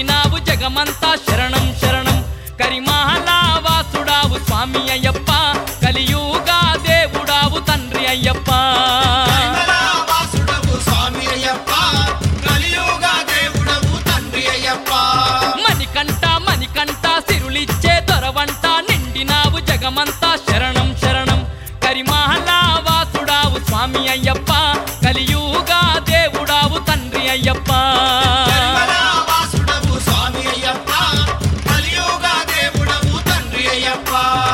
నిండినావు జగమంతా శరణం శరణం కరిమహలావాసుడావు స్వామి అయ్యప్ప కలియుగా దేవుడావు తండ్రి అయ్యప్ప వాసుడవు స్వామి అయ్యప్ప కలియుగ దేవుడవు తండ్రి అయ్యప్ప మణికంఠ మణికంఠ సిరులిచ్చే దొరవంట నిండినావు జగమంతా శరణం శరణం కరిమహలావాసుడావు స్వామి అయ్యప్ప కలియుగా దేవుడావు తండ్రి అయ్యప్ప వాసుడవు స్వామి అయ్యప్ప కలియుగ దేవుడవు తండ్రి అయ్యప్ప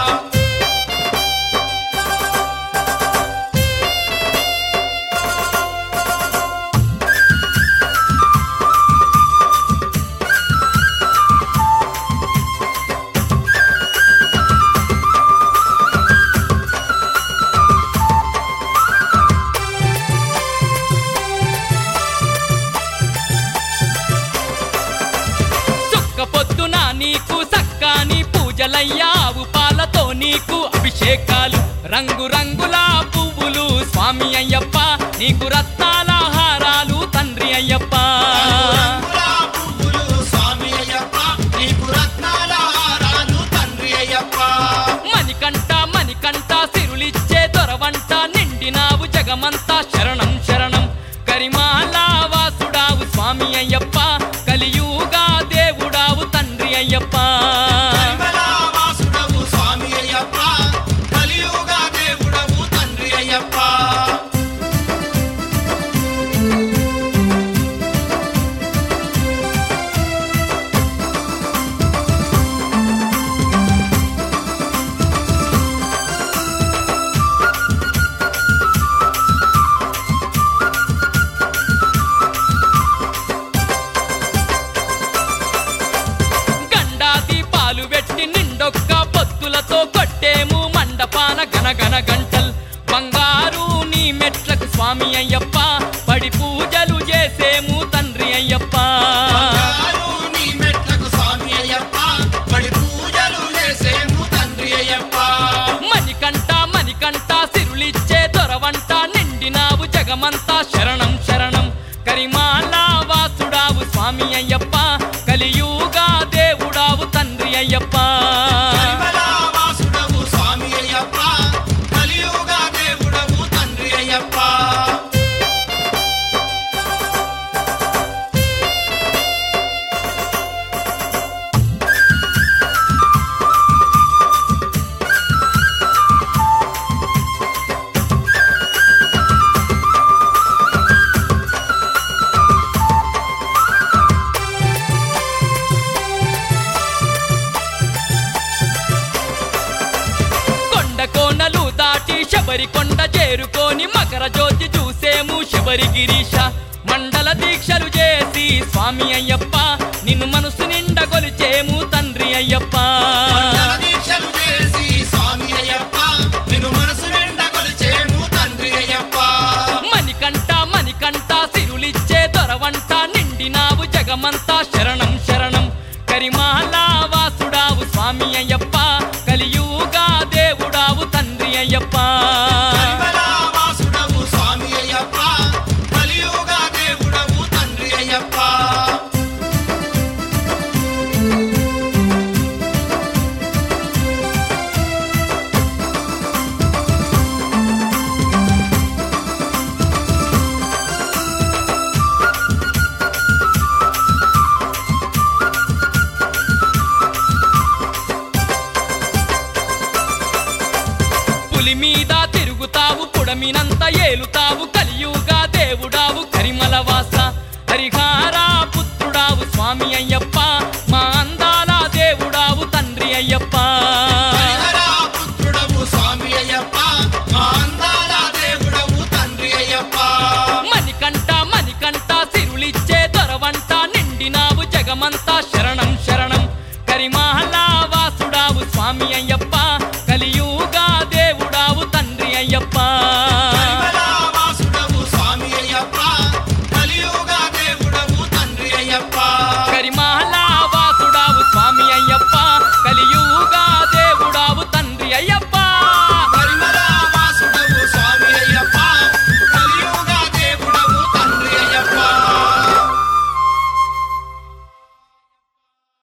సుక్క పొద్దున నీకు సక్కాని పూజలయ్యావు పాలతో నీకు అభిషేకాలు రంగు రంగుల పువ్వులు స్వామి అయ్యప్ప నీకు రత్నాల హారాలు తండ్రి అయ్యప్ప రంగుల పువ్వులు స్వామి అయ్యప్ప నీకు రత్నాల హారాలు తండ్రి అయ్యప్ప మణికంఠ మణికంఠ సిరులిచ్చే దొరవంట నిండినావు జగమంతా శరణం శరణం కరిమాలా వాసుడావు స్వామి అయ్యప్ప కలియుగా దేవుడావు తండ్రి అయ్యప్ప వాసుడవు స్వామి అయ్యప్ప కలియుగ దేవుడవు తండ్రి అయ్యప్ప గండా దీపాలు పెట్టి నిండొక్క పొత్తులతో కొట్టేము మండపాన గనగన గంటల్ బంగారు నీ మెట్లకు స్వామి అయ్యప్ప పడి పూజలు చేసేము తండ్రి అయ్యప్ప బంగారు నీ మెట్లకు స్వామి అయ్యప్ప బడి పూజలు చేసేము తండ్రి అయ్యప్ప మణికంఠ మణికంఠ సిరులిచ్చే దొరవంట నిండినావు జగమంతా శరణం శరణం కరిమాలా వాసుడావు స్వామి అయ్యప్ప కలియుగా దేవుడావు తండ్రి అయ్యప్ప వాసుడవు స్వామి అయ్యప్ప కలియుగ దేవుడవు తండ్రి అయ్యప్ప కొండ కోనలు దాటి శబరి కొండ చేరుకొని మకర జ్యోతి చూసేము శబరి గిరీశ మండల దీక్షలు చేసి స్వామి అయ్యప్ప నిన్ను మనసు నిండా కొలిచేము తండ్రి అయ్యప్ప మండల దీక్షలు చేసి స్వామి అయ్యప్ప నిన్ను మనసు నిండా కొలిచేము తండ్రి అయ్యప్ప మణికంఠ మణికంఠ సిరులిచ్చే దొరవంట నిండినావు జగమంతా శరణం శరణం కరిమాలా వాసుడావు స్వామి అయ్యప్ప కలియుగా దేవుడావు తండ్రి అయ్యప్ప వాసుడవు స్వామి అయ్యప్ప కలియుగ దేవుడవు తండ్రి అయ్యప్ప పులి మీద తిరుగుతావు పుడమినంత ఏలుతావు కలియుగా దేవుడావు కరిమల వాస